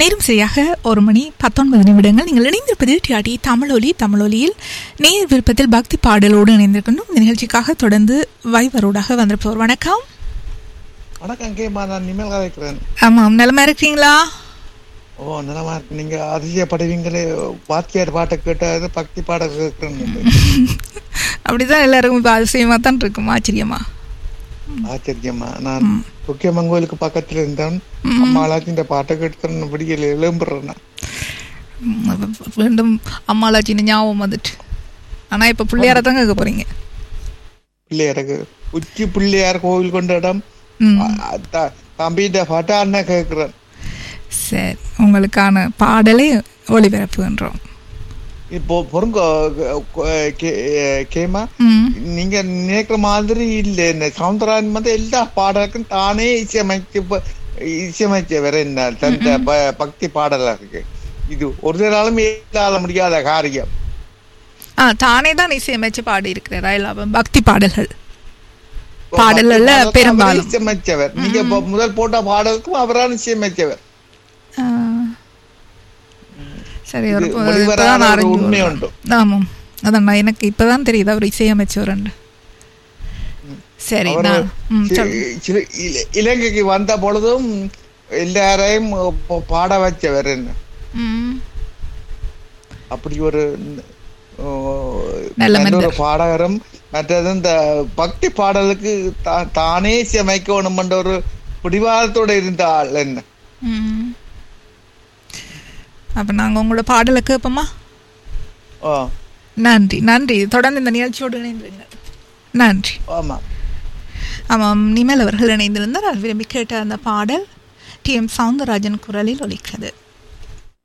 நேரம் சரியாக ஒரு மணி பத்தொன்பது நிமிடங்கள் நீங்கள் இணைந்திருப்பது டிஆடி தமிழொலி தமிழொலியில் நேர் விருப்பத்தில் பக்தி பாடலோடு இணைந்திருக்கணும் இந்த நிகழ்ச்சிக்காக தொடர்ந்து வைவரோடாக வந்திருப்பவர் வணக்கம் வணக்கம் கேமா நான் நிமல் கதைக்கிறேன் ஆமாம் நிலமா இருக்கிறீங்களா ஓ நலமா இருக்கு நீங்க அதிசயப்படுவீங்களே வாத்தியார் பாட்டை கேட்டாது பக்தி பாட கேட்கிறேன் அப்படிதான் எல்லாருக்கும் இப்போ அதிசயமா தான் இருக்கும் ஆச்சரியமா ஆச்சரியமா நான் முக்கியமன் கோயிலுக்கு பக்கத்துல இருந்தேன் அம்மாளாச்சும் இந்த பாட்டை கேட்டு விடியல எழும்புறேன் ம், மீண்டும் அம்மாலாச்சின்னு ஞாபகம் வந்துட்டு ஆனா இப்ப பிள்ளையார தான் கேட்க போறீங்க பிள்ளையாருக்கு உச்சி பிள்ளையார் கோவில் கொண்ட இடம் ம். அ- த- தம்பிகிட்ட பாட்டா அண்ணன் கேட்கிறேன் சரி உங்களுக்கான பாடலை ஒளிபரப்புகின்றோம் இப்போ பொருங்க கேமா ம் நீங்க நினைக்கிற மாதிரி இல்ல இந்த சவுந்தரராஜன் வந்து எல்லா பாடலுக்கும் தானே இசையமைச்சு ப- இசையமைச்சவர் என்ன தந்த ப- பக்தி பாடலுக்கு இது ஒரு நாளும் ஏற்றால முடியாத காரியம் ஆ தானே தான் இசையமைச்சு பாடி இருக்கிறாரா இல்ல பக்தி பாடல்கள் பாடல்கள்ல பக்தி பாடலுக்கு பெரும்பாலும். அவர் இசையமைச்சவர் நீங்க இப்ப முதல் போட்ட பாடலுக்கும் அவரான இசையமைச்சவர் ஆ. சரி ஒரு இது ப- வெளிவராத இப்பதான் ஒரு அறிஞ்சு உண்மை வருவேன். உண்டு. ஆமாம் அதான் நான் எனக்கு இப்பதான் தெரியுது அவர் இசையமைச்சவர் சரி அவர் நான் ம், சி- சொல்லுங்க. சி- இல- இலங்கைக்கு வந்த பொழுதும் எல்லாரையும் ப- பாட வச்சவர் என்ன ம் அப்படி ஒரு ஓ, நல்ல நல்ல ஒரு மனிதர். பாடகரும் மற்றது இந்த பக்தி பாடலுக்கு தா- தானே சமைக்கணும் என்ற ஒரு பிடிவாதத்தோட இருந்த ஆள் என்ன ம். அப்ப நாங்க உங்களோட பாடலை கேட்போமா ஓ, நன்றி நன்றி தொடர்ந்து இந்த நிகழ்ச்சியோடு இணைந்திருங்க நன்றி ஆமா ஆமாம் நிமல் அவர்கள் இணைந்திருந்தார் அவர் விரும்பி கேட்ட அந்த பாடல் டி எம் சவுந்தரராஜன் குரலில் ஒலிக்கிறது